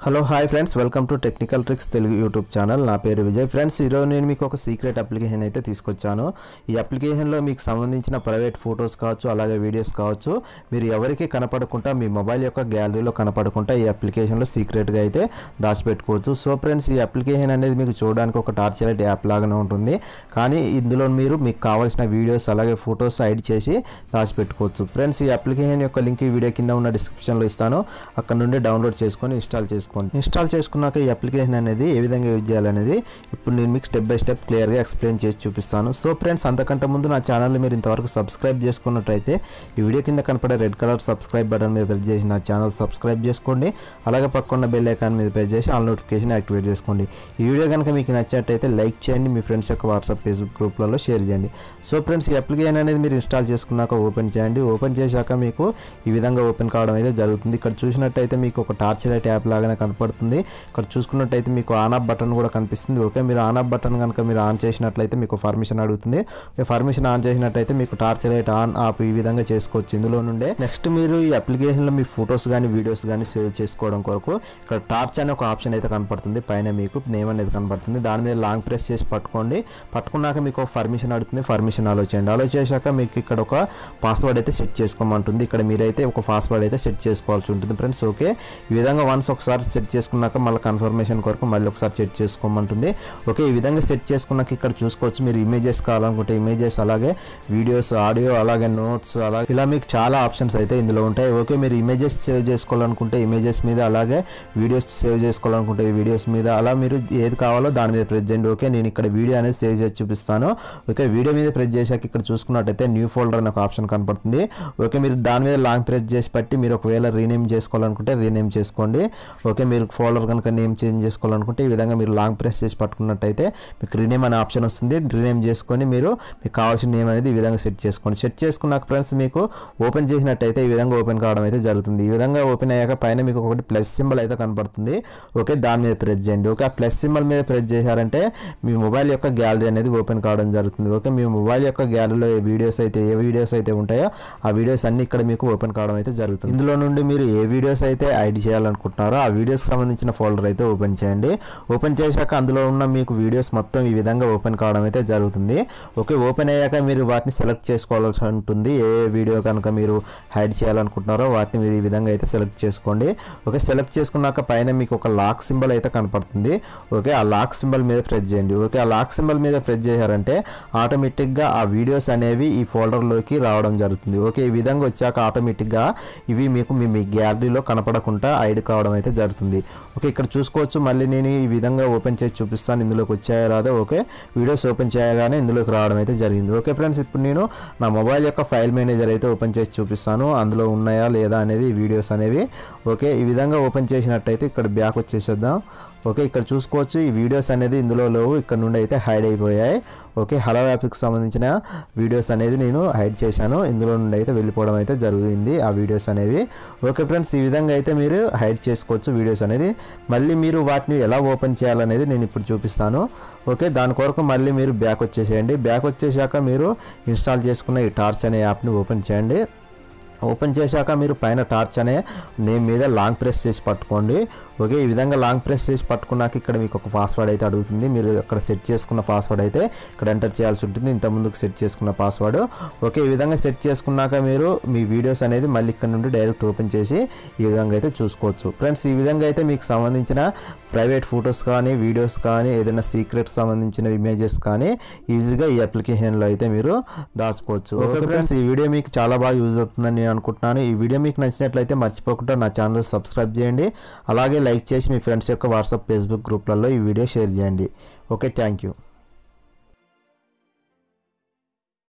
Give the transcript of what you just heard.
hello hi friends welcome to technical tricks Telugu YouTube channel నా పేరు Vijay friends ఈరోజు నేను మీకు ఒక సీక్రెట్ అప్లికేషన్ అయితే తీసుకొచ్చాను ఈ అప్లికేషన్లో మీకు సంబంధించిన ప్రైవేట్ ఫొటోస్ కావచ్చు అలాగే వీడియోస్ కావచ్చు మీరు ఎవరికి కనపడకుండా మీ మొబైల్ యొక్క గ్యాలరీలో కనపడకుండా ఈ అప్లికేషన్లో సీక్రెట్గా అయితే దాచిపెట్టుకోవచ్చు సో ఫ్రెండ్స్ ఈ అప్లికేషన్ అనేది మీకు చూడడానికి ఒక టార్చ్ లైట్ యాప్ లాగానే ఉంటుంది కానీ ఇందులో మీరు మీకు కావాల్సిన వీడియోస్ అలాగే ఫొటోస్ హైడ్ చేసి దాచిపెట్టుకోవచ్చు ఫ్రెండ్స్ ఈ అప్లికేషన్ యొక్క లింక్ ఈ వీడియో కింద ఉన్న డిస్క్రిప్షన్లో ఇస్తాను అక్కడ నుండి డౌన్లోడ్ చేసుకొని ఇన్స్టాల్ చేసుకోండి ఇన్స్టాల్ చేసుకున్నాక ఈ అప్లికేషన్ అనేది ఏ విధంగా యూజ్ చేయాలనేది ఇప్పుడు నేను మీకు స్టెప్ బై స్టెప్ క్లియర్గా ఎక్స్ప్లెయిన్ చేసి చూపిస్తాను సో ఫ్రెండ్స్ అంతకంటే ముందు నా ఛానల్ని మీరు ఇంతవరకు సబ్స్క్రైబ్ చేసుకున్నట్టయితే ఈ వీడియో కింద కనపడే రెడ్ కలర్ సబ్స్క్రైబ్ బటన్ మీద ప్రెస్ చేసి నా ఛానల్ సబ్స్క్రైబ్ చేసుకోండి అలాగే పక్కన బెల్ ఐకాన్ మీద ప్రెస్ చేసి ఆల్ నోటిఫికేషన్ యాక్టివేట్ చేసుకోండి ఈ వీడియో కనుక మీకు నచ్చినట్టయితే లైక్ చేయండి మీ ఫ్రెండ్స్ యొక్క వాట్సాప్ ఫేస్బుక్ గ్రూప్లలో షేర్ చేయండి సో ఫ్రెండ్స్ ఈ అప్లికేషన్ అనేది మీరు ఇన్స్టాల్ చేసుకున్నాక ఓపెన్ చేయండి ఓపెన్ చేశాక మీకు ఈ విధంగా ఓపెన్ కావడం అయితే జరుగుతుంది ఇక్కడ చూసినట్టయితే మీకు ఒక టార్చ్ లైట్ యాప్ లాగానే కనపడుతుంది ఇక్కడ చూసుకున్నట్టయితే మీకు ఆన్ ఆఫ్ బటన్ కూడా కనిపిస్తుంది ఓకే మీరు ఆన్ ఆఫ్ బటన్ కనుక మీరు ఆన్ చేసినట్లయితే మీకు పర్మిషన్ అడుగుతుంది పర్మిషన్ ఆన్ చేసినట్టయితే మీకు టార్చ్ లైట్ ఆన్ ఆఫ్ ఈ విధంగా చేసుకోవచ్చు ఇందులో నుండే నెక్స్ట్ మీరు ఈ అప్లికేషన్లో మీ ఫొటోస్ కానీ వీడియోస్ కానీ సేవ్ చేసుకోవడం కొరకు ఇక్కడ టార్చ్ అనే ఒక ఆప్షన్ అయితే కనపడుతుంది పైన మీకు నేమ్ అనేది కనపడుతుంది దాని మీద లాంగ్ ప్రెస్ చేసి పట్టుకోండి పట్టుకున్నాక మీకు పర్మిషన్ అడుగుతుంది పర్మిషన్ అలో చేయండి అలో చేశాక మీకు ఇక్కడ ఒక పాస్వర్డ్ అయితే సెట్ చేసుకోమంటుంది ఇక్కడ మీరైతే ఒక పాస్వర్డ్ అయితే సెట్ చేసుకోవాల్సి ఉంటుంది ఫ్రెండ్స్ ఓకే ఈ విధంగా వన్స్ ఒకసారి సెట్ చేసుకున్నాక మళ్ళీ కన్ఫర్మేషన్ కొరకు మళ్ళీ ఒకసారి సెట్ చేసుకోమంటుంది ఓకే ఈ విధంగా సెట్ చేసుకున్నాక ఇక్కడ చూసుకోవచ్చు మీరు ఇమేజెస్ కావాలనుకుంటే ఇమేజెస్ అలాగే వీడియోస్ ఆడియో అలాగే నోట్స్ అలాగే ఇలా మీకు చాలా ఆప్షన్స్ అయితే ఇందులో ఉంటాయి ఓకే మీరు ఇమేజెస్ సేవ్ చేసుకోవాలనుకుంటే ఇమేజెస్ మీద అలాగే వీడియోస్ సేవ్ చేసుకోవాలనుకుంటే ఈ వీడియోస్ మీద అలా మీరు ఏది కావాలో దాని మీద ప్రెస్ చేయండి ఓకే నేను ఇక్కడ వీడియో అనేది సేవ్ చేసి చూపిస్తాను ఓకే వీడియో మీద ప్రెస్ చేశాక ఇక్కడ చూసుకున్నట్టయితే న్యూ ఫోల్డర్ అనే ఒక ఆప్షన్ కనపడుతుంది ఓకే మీరు దాని మీద లాంగ్ ప్రెస్ చేసి పట్టి మీరు ఒకవేళ రీనేమ్ చేసుకోవాలనుకుంటే రీనేమ్ చేసుకోండి ఓకే మీరు ఫోల్డర్ కనుక నేమ్ చేంజ్ చేసుకోవాలనుకుంటే ఈ విధంగా మీరు లాంగ్ ప్రెస్ చేసి పట్టుకున్నట్టయితే మీకు రీనేమ్ అనే ఆప్షన్ వస్తుంది రీనేమ్ చేసుకొని మీరు మీకు కావాల్సిన నేమ్ అనేది ఈ విధంగా సెట్ చేసుకోండి సెట్ చేసుకున్నాక ఫ్రెండ్స్ మీకు ఓపెన్ చేసినట్టయితే ఈ విధంగా ఓపెన్ కావడం అయితే జరుగుతుంది ఈ విధంగా ఓపెన్ అయ్యాక పైన మీకు ఒకటి ప్లస్ సింబల్ అయితే కనపడుతుంది ఓకే దాని మీద ప్రెస్ చేయండి ఓకే ఆ ప్లస్ సింబల్ మీద ప్రెస్ చేశారంటే మీ మొబైల్ యొక్క గ్యాలరీ అనేది ఓపెన్ కావడం జరుగుతుంది ఓకే మీ మొబైల్ యొక్క గ్యాలరీలో ఏ వీడియోస్ అయితే ఏ వీడియోస్ అయితే ఉంటాయో ఆ వీడియోస్ అన్ని ఇక్కడ మీకు ఓపెన్ కావడం అయితే జరుగుతుంది ఇందులో నుండి మీరు ఏ వీడియోస్ అయితే ఐడి చేయాలనుకుంటున్నారో ఆ వీడియోస్ సంబంధించిన ఫోల్డర్ అయితే ఓపెన్ చేయండి ఓపెన్ చేశాక అందులో ఉన్న మీకు వీడియోస్ మొత్తం ఈ విధంగా ఓపెన్ కావడం అయితే జరుగుతుంది ఓకే ఓపెన్ అయ్యాక మీరు వాటిని సెలెక్ట్ చేసుకోవాల్సి ఉంటుంది ఏ ఏ వీడియో కనుక మీరు హైడ్ చేయాలనుకుంటున్నారో వాటిని మీరు ఈ విధంగా అయితే సెలెక్ట్ చేసుకోండి ఓకే సెలెక్ట్ చేసుకున్నాక పైన మీకు ఒక లాక్ సింబల్ అయితే కనపడుతుంది ఓకే ఆ లాక్ సింబల్ మీద ప్రెస్ చేయండి ఓకే ఆ లాక్ సింబల్ మీద ప్రెస్ చేశారంటే ఆటోమేటిక్గా ఆ వీడియోస్ అనేవి ఈ ఫోల్డర్లోకి రావడం జరుగుతుంది ఓకే ఈ విధంగా వచ్చాక ఆటోమేటిక్గా ఇవి మీకు మీ మీ గ్యాలరీలో కనపడకుండా ఐడి కావడం అయితే జరుగుతుంది ఓకే ఇక్కడ చూసుకోవచ్చు మళ్ళీ నేను ఈ విధంగా ఓపెన్ చేసి చూపిస్తాను ఇందులోకి వచ్చాయో రాదో ఓకే వీడియోస్ ఓపెన్ చేయగానే ఇందులోకి రావడం అయితే జరిగింది ఓకే ఫ్రెండ్స్ ఇప్పుడు నేను నా మొబైల్ యొక్క ఫైల్ మేనేజర్ అయితే ఓపెన్ చేసి చూపిస్తాను అందులో ఉన్నాయా లేదా అనేది వీడియోస్ అనేవి ఓకే ఈ విధంగా ఓపెన్ చేసినట్టయితే ఇక్కడ బ్యాక్ వచ్చేసేద్దాం ఓకే ఇక్కడ చూసుకోవచ్చు ఈ వీడియోస్ అనేది ఇందులో లేవు ఇక్కడ నుండి అయితే హైడ్ అయిపోయాయి ఓకే హలో యాప్కి సంబంధించిన వీడియోస్ అనేది నేను హైడ్ చేశాను ఇందులో నుండి అయితే వెళ్ళిపోవడం అయితే జరిగింది ఆ వీడియోస్ అనేవి ఓకే ఫ్రెండ్స్ ఈ విధంగా అయితే మీరు హైడ్ చేసుకోవచ్చు వీడియోస్ అనేది మళ్ళీ మీరు వాటిని ఎలా ఓపెన్ చేయాలనేది నేను ఇప్పుడు చూపిస్తాను ఓకే దాని కొరకు మళ్ళీ మీరు బ్యాక్ వచ్చేసేయండి బ్యాక్ వచ్చేసాక మీరు ఇన్స్టాల్ చేసుకున్న ఈ టార్చ్ అనే యాప్ని ఓపెన్ చేయండి ఓపెన్ చేశాక మీరు పైన టార్చ్ అనే నేమ్ మీద లాంగ్ ప్రెస్ చేసి పట్టుకోండి ఓకే ఈ విధంగా లాంగ్ ప్రెస్ చేసి పట్టుకున్నాక ఇక్కడ మీకు ఒక పాస్వర్డ్ అయితే అడుగుతుంది మీరు అక్కడ సెట్ చేసుకున్న పాస్వర్డ్ అయితే ఇక్కడ ఎంటర్ చేయాల్సి ఉంటుంది ఇంత ముందుకు సెట్ చేసుకున్న పాస్వర్డ్ ఓకే ఈ విధంగా సెట్ చేసుకున్నాక మీరు మీ వీడియోస్ అనేది మళ్ళీ ఇక్కడ నుండి డైరెక్ట్ ఓపెన్ చేసి ఈ విధంగా అయితే చూసుకోవచ్చు ఫ్రెండ్స్ ఈ విధంగా అయితే మీకు సంబంధించిన ప్రైవేట్ ఫొటోస్ కానీ వీడియోస్ కానీ ఏదైనా సీక్రెట్ సంబంధించిన ఇమేజెస్ కానీ ఈజీగా ఈ అప్లికేషన్లో అయితే మీరు దాచుకోవచ్చు ఓకే ఫ్రెండ్స్ ఈ వీడియో మీకు చాలా బాగా యూజ్ అవుతుందని నేను అనుకుంటున్నాను ఈ వీడియో మీకు నచ్చినట్లయితే మర్చిపోకుండా నా ఛానల్ సబ్స్క్రైబ్ చేయండి అలాగే లైక్ చేసి మీ ఫ్రెండ్స్ యొక్క వాట్సాప్ ఫేస్బుక్ గ్రూప్లలో ఈ వీడియో షేర్ చేయండి ఓకే థ్యాంక్ యూ